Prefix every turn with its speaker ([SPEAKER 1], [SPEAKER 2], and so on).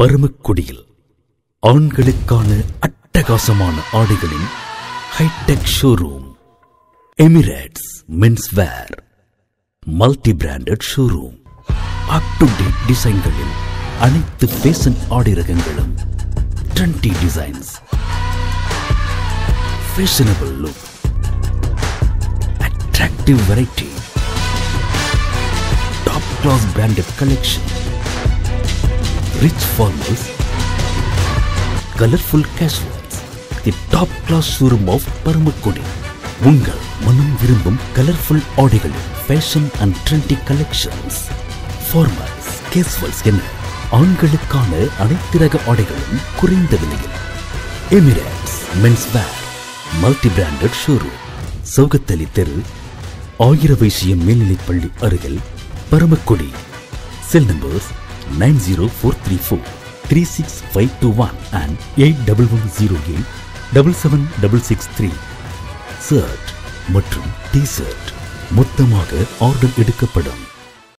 [SPEAKER 1] பரமக்குடியில் ஆண்களுக்கான அட்டகாசமான ஆடைகளின் hi tech showroom Emirates men's wear multi branded showroom up to date டிசைன்களில் அனைத்து ஃபேஷன் ஆடை ரகங்களும் trendy designs fashionable look attractive variety top class branded collection rich formals colourful casuals the top class showroom of Paramakudi உங்கள் மனம் விரும்பும் colourful ஆடைகளில் fashion and trendy collections formals casuals என ஆண்களுக்கான அனைத்து ரக ஆடைகளும் குறைந்த விலையில் Emirates men's wear multi branded showroom Saukathali தெரு ஆயிர வைசியம் மேல்நிலைப் பள்ளி அருகில் Paramakudi cell numbers nine zero four three four three six five two one and eight double one zero eight double seven double six three shirt மற்றும் டி ஷர்ட் மொத்தமாக order எடுக்கப்படும்